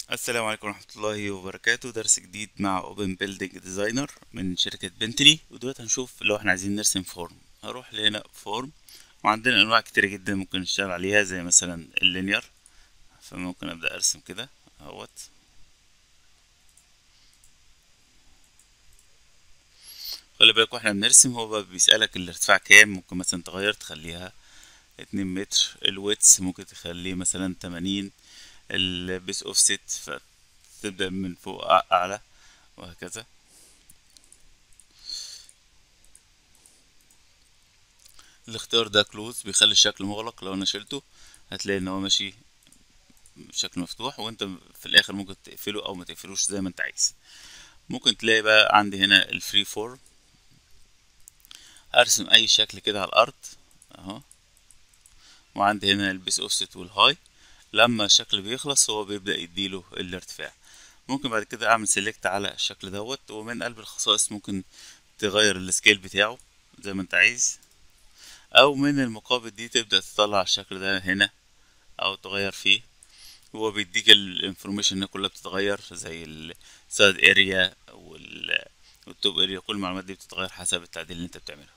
السلام عليكم ورحمة الله وبركاته درس جديد مع اوبن بيلدينج ديزاينر من شركة بنتلي ودلوقتي هنشوف لو احنا عايزين نرسم فورم هروح لهنا فورم وعندنا انواع كتيرة جدا ممكن نشتغل عليها زي مثلا اللينير فممكن ابدأ ارسم كده اهوت خلي بالك واحنا بنرسم هو بقى بيسألك الارتفاع كام ممكن مثلا تغير تخليها اتنين متر الويتس ممكن تخليه مثلا تمانين البيس اوف سيت فتبدأ من فوق أع- أعلى وهكذا الاختيار ده كلوز بيخلي الشكل مغلق لو انا شلته هتلاقي ان هو ماشي بشكل مفتوح وانت في الاخر ممكن تقفله او ما تقفلوش زي ما انت عايز ممكن تلاقي بقى عندي هنا الفري فورم ارسم اي شكل كده على الارض اهو وعندي هنا البيس اوفست والهاي لما الشكل بيخلص هو بيبدأ يديله الارتفاع ممكن بعد كده اعمل سيلكت على الشكل دوت ومن قلب الخصائص ممكن تغير السكيل بتاعه زي ما انت عايز او من المقابل دي تبدأ تطلع الشكل ده هنا او تغير فيه هو بيديك الانفورميشن كلها بتتغير زي السايد اريا والتوب اريا كل المعلومات دي بتتغير حسب التعديل اللي انت بتعمله